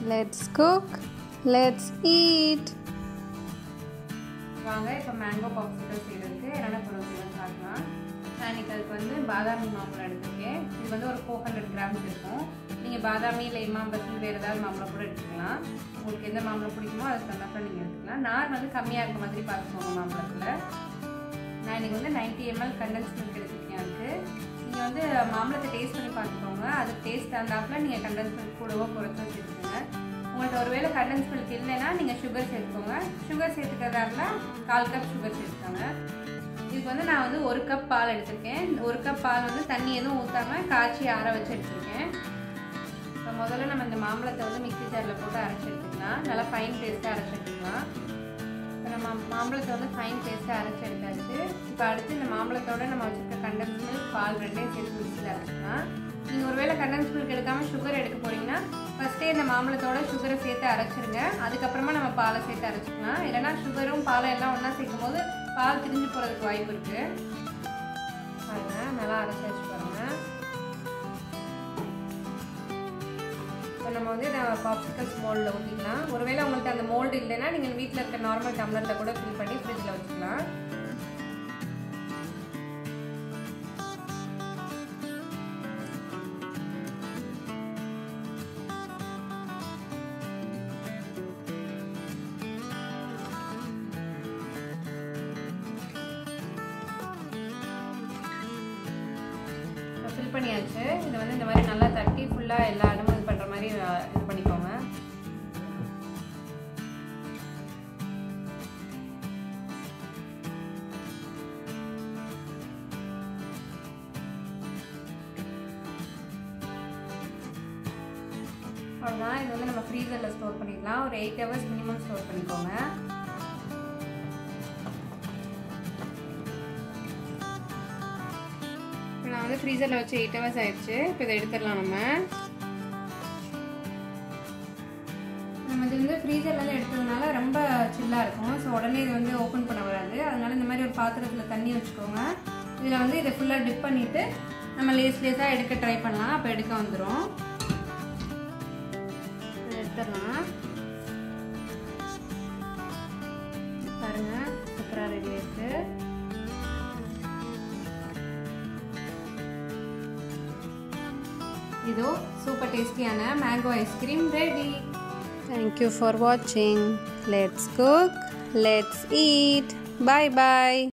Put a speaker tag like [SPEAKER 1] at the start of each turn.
[SPEAKER 1] Let's cook. Let's eat.
[SPEAKER 2] வாங்க இப்போ mango popsicle செய்கிறதுக்கு என்னென்ன பொருள் செய்யணும்னு பார்க்கலாம் நான் இன்னைக்கு அதுக்கு வந்து பாதாமி மாம்பழம் எடுத்திருக்கேன் இது வந்து ஒரு ஃபோர் ஹண்ட்ரட் கிராம்ஸ் இருக்கும் நீங்கள் பாதாமி இல்லை இமாம்பசல் வேறு ஏதாவது மாம்பழம் கூட எடுத்துக்கலாம் உங்களுக்கு எந்த மாம்பழம் பிடிக்குமோ அதுக்கு தகுந்தாப்பில் நீங்கள் எடுத்துக்கலாம் நார் வந்து கம்மியாக இருக்க மாதிரி பார்த்துக்கோங்க மாம்பழத்தில் நான் இன்னைக்கு வந்து நைன்ட்டி எம்எல் கண்டன்ஸ் மில்க் எடுத்துருக்கேன் அதுக்கு நீங்கள் வந்து மாம்பழத்தை டேஸ்ட் பண்ணி பார்த்துக்கோங்க அதுக்கு டேஸ்ட் தகுந்தாப்பில் நீங்கள் கண்டன்ஸ் மில்க் கூடவோ குறைச்சோ சேர்த்துக்கோங்க உங்கள்கிட்ட ஒருவேளை கண்டன்ஸ் மில்க் இல்லைன்னா நீங்கள் சுகர் சேர்த்துக்கோங்க சுகர் சேர்த்துக்கிறதா இருந்தால் கால் கப் சுகர் சேர்த்துக்கோங்க இதுக்கு வந்து நான் வந்து ஒரு கப் பால் எடுத்திருக்கேன் ஒரு கப் பால் வந்து தண்ணி எதுவும் ஊற்றாமல் காய்ச்சி ஆற வச்சு எடுத்திருக்கேன் இப்போ முதல்ல நம்ம இந்த மாம்பழத்தை வந்து மிக்ஸி ஜாரில் போட்டு அரைச்சி எடுத்துக்கலாம் நல்லா ஃபைன் பேஸ்ட்டாக அரைச்சி எடுத்துக்கலாம் இப்போ நம்ம மாம்பழத்தை வந்து ஃபைன் பேஸ்ட்டாக அரைச்சி எடுத்தாச்சு இப்போ அடுத்து இந்த மாம்பழத்தோட நம்ம வச்சுருக்க கண்டன்ஸ் மில்க் பால் ரெண்டையும் சேர்த்து மிக்ஸியில் அரைச்சிக்கலாம் நீங்கள் ஒருவேளை கண்டன்ஸ் மில்க் எடுக்காமல் சுகர் எடுக்க போகிறீங்கன்னா ஃபஸ்ட்டே இந்த மாம்பழத்தோட சுகரை சேர்த்து அரைச்சிருங்க அதுக்கப்புறமா நம்ம பாலை சேர்த்து அரைச்சிக்கலாம் இல்லைனா சுகரும் பாலும் எல்லாம் ஒன்றா சேர்க்கும் போது பால் திரிஞ்சு போகிறதுக்கு வாய்ப்பு இருக்குது பாருங்க நல்லா அரைச்சி வச்சு பாருங்க இப்போ நம்ம வந்து இந்த பாப்சிக்கல்ஸ் மோல்டில் ஊற்றிக்கலாம் ஒருவேளை உங்கள்கிட்ட அந்த மோல்டு இல்லைன்னா நீங்கள் வீட்டில் இருக்க நார்மல் டம்ளரில் கூட ஃபில் பண்ணி ஃப்ரிட்ஜில் வச்சுக்கலாம் ஃபில் பண்ணியாச்சு இதை வந்து இந்த மாதிரி நல்லா தட்டி ஃபுல்லாக எல்லா இடமும் இது பண்ணுற மாதிரி அஹ், இது பண்ணிக்கோங்க அவ்வளோதான் இது வந்து நம்ம ஃப்ரீசரில் ஸ்டோர் பண்ணிக்கலாம் ஒரு எயிட் ஹவர்ஸ் மினிமம் ஸ்டோர் பண்ணிக்கோங்க இப்போ நான் வந்து ஃப்ரீசரில் வச்சு எயிட் ஹவர்ஸ் ஆயிடுச்சு இப்போ இதை எடுத்துடலாம் நம்ம நம்ம இது வந்து ஃப்ரீசர்லேருந்து எடுத்ததுனால ரொம்ப சில்லாக இருக்கும் ஸோ உடனே இது வந்து ஓப்பன் பண்ண வராது அதனால இந்த மாதிரி ஒரு பாத்திரத்தில் தண்ணி வச்சுக்கோங்க இதில் வந்து இதை ஃபுல்லாக டிப் பண்ணிவிட்டு நம்ம லேஸ் லேஸாக எடுக்க ட்ரை பண்ணலாம் அப்போ எடுக்க வந்துடும் எடுத்துடலாம் பாருங்க சூப்பராக ரெடி ஆயிடுச்சு இதோ சூப்பர் டேஸ்டியான mango ice cream ready
[SPEAKER 1] Thank you for watching. Let's cook. Let's eat. Bye bye.